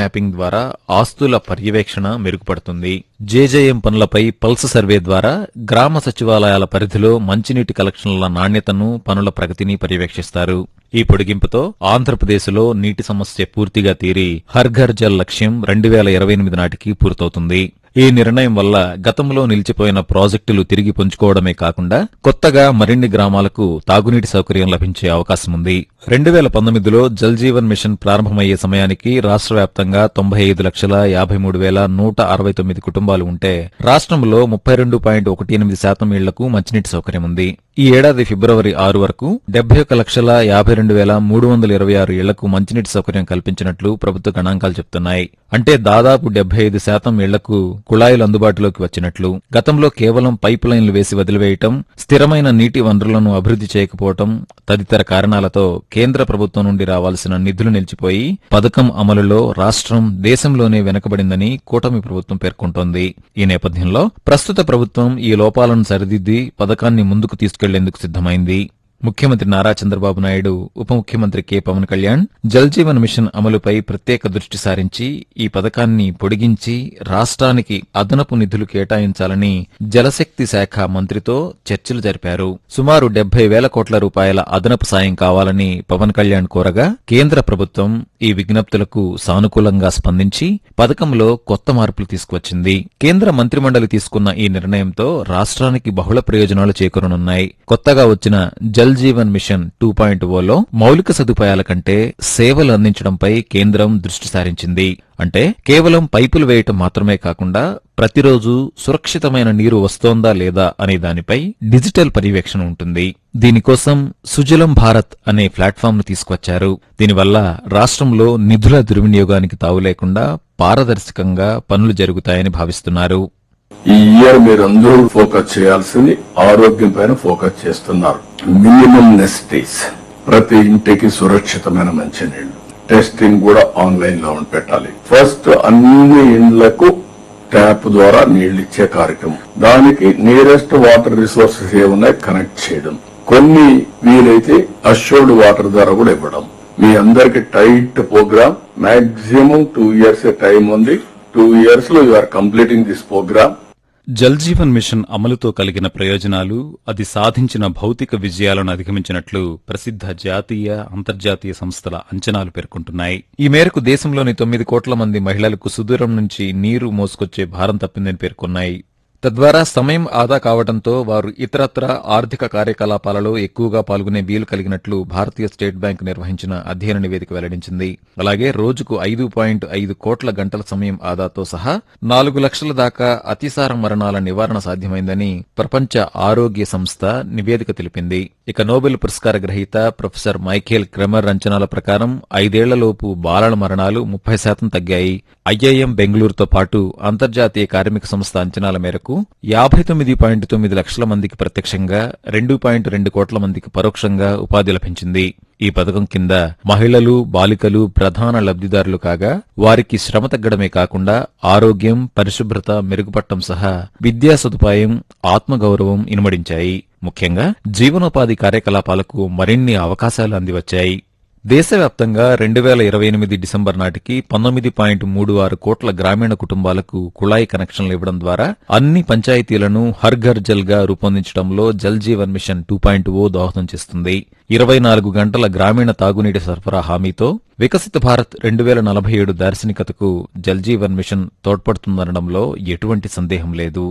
mapping ద్వారా ఆస్తుల పర్యవేక్షణ మెరుగుపడుతుంది జేజేఎం పనులపై పల్స్ సర్వే ద్వారా గ్రామ సచివాలయాల పరిధిలో మంచినీటి కలెక్షన్ల నాణ్యతను పనుల ప్రగతిని పర్యవేక్షిస్తారు ఈ పొడిగింపుతో ఆంధ్రప్రదేశ్లో నీటి సమస్య పూర్తిగా తీరి హర్ ఘర్ జల్ లక్ష్యం రెండు వేల ఇరవై ఎనిమిది నాటికి పూర్తవుతుంది ఈ నిర్ణయం వల్ల గతంలో నిలిచిపోయిన ప్రాజెక్టులు తిరిగి పుంజుకోవడమే కాకుండా కొత్తగా మరిన్ని గ్రామాలకు తాగునీటి సౌకర్యం లభించే అవకాశం ఉంది రెండు వేల పంతొమ్మిదిలో జల్ జీవన్ మిషన్ ప్రారంభమయ్యే సమయానికి రాష్ట్ర వ్యాప్తంగా తొంభై ఐదు లక్షల యాభై మూడు వేల నూట అరవై తొమ్మిది కుటుంబాలు ఉంటే రాష్ట్రంలో ముప్పై రెండు పాయింట్ ఒకటి ఎనిమిది శాతం ఇళ్లకు మంచినీటి సౌకర్యం ఉంది ఈ ఏడాది ఫిబ్రవరి ఆరు వరకు డెబ్బై ఒక్క లక్షల యాభై రెండు వేల మూడు వందల ఇరవై ఆరు ఇళ్లకు మంచినీటి సౌకర్యం కల్పించినట్లు ప్రభుత్వ గణాంకాలు చెప్తున్నాయి అంటే దాదాపు డెబ్బై ఐదు శాతం ఇళ్లకు కుళాయిలు అందుబాటులోకి వచ్చినట్లు గతంలో కేవలం పైప్ లైన్లు వేసి వదిలివేయటం స్థిరమైన నీటి వనరులను అభివృద్ధి చేయకపోవటం తదితర కారణాలతో కేంద్ర ప్రభుత్వం నుండి రావాల్సిన నిధులు నిలిచిపోయి పథకం అమలులో రాష్ట్రం దేశంలోనే వెనకబడిందని కూటమి ప్రభుత్వం పేర్కొంటోంది ఈ నేపథ్యంలో ప్రస్తుత ప్రభుత్వం ఈ లోపాలను సరిదిద్ది పథకాన్ని ముందుకు తీసుకెళ్లేందుకు సిద్దమైంది ముఖ్యమంత్రి నారా చంద్రబాబు నాయుడు ఉప ముఖ్యమంత్రి కె పవన్ కళ్యాణ్ జల్ జీవన్ మిషన్ అమలుపై ప్రత్యేక దృష్టి సారించి ఈ పథకాన్ని పొడిగించి రాష్ట్రానికి అదనపు నిధులు కేటాయించాలని జలశక్తి శాఖ మంత్రితో చర్చలు జరిపారు సుమారు డెబ్బై వేల కోట్ల రూపాయల అదనపు సాయం కావాలని పవన్ కళ్యాణ్ కోరగా కేంద్ర ప్రభుత్వం ఈ విజ్ఞప్తులకు సానుకూలంగా స్పందించి పథకంలో కొత్త మార్పులు తీసుకువచ్చింది కేంద్ర మంత్రిమండలి తీసుకున్న ఈ నిర్ణయంతో రాష్ట్రానికి బహుళ ప్రయోజనాలు చేకూరనున్నాయి కొత్తగా వచ్చిన Jal Jeevan mission two point ఓలో మౌలిక సదుపాయాల కంటే సేవలు అందించడంపై కేంద్రం దృష్టి సారించింది అంటే కేవలం పైపులు వేయటం మాత్రమే కాకుండా ప్రతిరోజు సురక్షితమైన నీరు వస్తోందా లేదా అనే దానిపై డిజిటల్ పర్యవేక్షణ ఉంటుంది దీనికోసం సుజలం భారత్ అనే ప్లాట్ఫామ్ ను తీసుకొచ్చారు దీనివల్ల రాష్ట్రంలో నిధుల దుర్వినియోగానికి తావు లేకుండా పారదర్శకంగా పనులు జరుగుతాయని భావిస్తున్నారు ఈ ఇయర్ మీరందరూ ఫోకస్ చేయాల్సింది ఆరోగ్యం పైన ఫోకస్ చేస్తున్నారు మినిమం నెసిటీస్ ప్రతి ఇంటికి సురక్షితమైన మంచినీళ్లు టెస్టింగ్ కూడా ఆన్లైన్ లో పెట్టాలి ఫస్ట్ అన్ని ఇండ్లకు ట్యాప్ ద్వారా నీళ్లు ఇచ్చే కార్యక్రమం దానికి నియరెస్ట్ వాటర్ రిసోర్సెస్ ఏమున్నాయి కనెక్ట్ చేయడం కొన్ని వీలైతే అష్యూర్డ్ వాటర్ ద్వారా కూడా ఇవ్వడం మీ అందరికి tight program maximum two years time ఉంది టూ ఇయర్స్ లో you are completing this program Jal Jeevan mission అమలుతో కలిగిన ప్రయోజనాలు అది సాధించిన భౌతిక విజయాలను అధిగమించినట్లు ప్రసిద్ధ జాతీయ అంతర్జాతీయ సంస్థల అంచనాలు పేర్కొంటున్నాయి ఈ మేరకు దేశంలోని తొమ్మిది కోట్ల మంది మహిళలకు సుదూరం నుంచి నీరు మోసుకొచ్చే భారం తప్పిందని పేర్కొన్నాయి తద్వారా సమయం ఆదా కావడంతో వారు ఇతరత్ర ఆర్థిక కార్యకలాపాలలో ఎక్కువగా పాల్గొనే వీలు కలిగినట్లు భారతీయ స్టేట్ బ్యాంక్ నిర్వహించిన అధ్యయన నివేదిక వెల్లడించింది అలాగే రోజుకు ఐదు పాయింట్ ఐదు కోట్ల గంటల సమయం ఆదాతో సహా నాలుగు లక్షల దాకా అతిసార మరణాల నివారణ సాధ్యమైందని ప్రపంచ ఆరోగ్య సంస్థ నివేదిక తెలిపింది ఇక నోబెల్ పురస్కార గ్రహీత ప్రొఫెసర్ మైఖేల్ క్రెమర్ అంచనాల ప్రకారం ఐదేళ్లలోపు బాలల మరణాలు ముప్పై శాతం తగ్గాయి ఐఐఎం బెంగళూరుతో పాటు అంతర్జాతీయ కార్మిక సంస్థ అంచనాల మేరకు యాభై తొమ్మిది పాయింట్ తొమ్మిది లక్షల మందికి ప్రత్యక్షంగా రెండు పాయింట్ రెండు కోట్ల మందికి పరోక్షంగా ఉపాధి లభించింది ఈ పథకం కింద మహిళలు బాలికలు ప్రధాన లబ్ధిదారులు కాగా వారికి శ్రమ తగ్గడమే కాకుండా ఆరోగ్యం పరిశుభ్రత మెరుగుపడటం సహా విద్యా సదుపాయం ఆత్మగౌరవం ఇనుమడించాయి ముఖ్యంగా జీవనోపాధి కార్యకలాపాలకు మరిన్ని అవకాశాలు అందివచ్చాయి దేశవ్యాప్తంగా రెండు వేల ఇరవై ఎనిమిది డిసెంబర్ నాటికి పంతొమ్మిది పాయింట్ మూడు ఆరు కోట్ల గ్రామీణ కుటుంబాలకు కుళాయి కనెక్షన్లు ఇవ్వడం ద్వారా అన్ని పంచాయతీలను హర్ ఘర్ జల్ గా రూపొందించడంలో Jal Jeevan mission two point O దోహదం చేస్తుంది ఇరవై నాలుగు గంటల గ్రామీణ తాగునీటి సరఫరా హామీతో వికసిత భారత్ రెండు వేల నలభై ఏడు దార్శనికతకు జల్ జీవన్ మిషన్ తోడ్పడుతుందనడంలో ఎటువంటి సందేహం లేదు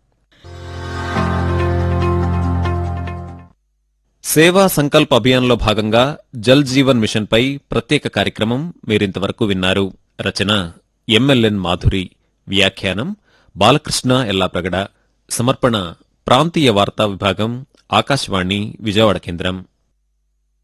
సేవా సంకల్ప్ అభియాన్లో భాగంగా జల్ జీవన్ మిషన్పై ప్రత్యేక కార్యక్రమం మీరింతవరకు విన్నారు రచన ఎంఎల్ఎన్ మాధురి వ్యాఖ్యానం బాలకృష్ణ ఎల్లాప్రగడ సమర్పణ ప్రాంతీయ వార్తా విభాగం ఆకాశవాణి విజయవాడ కేంద్రం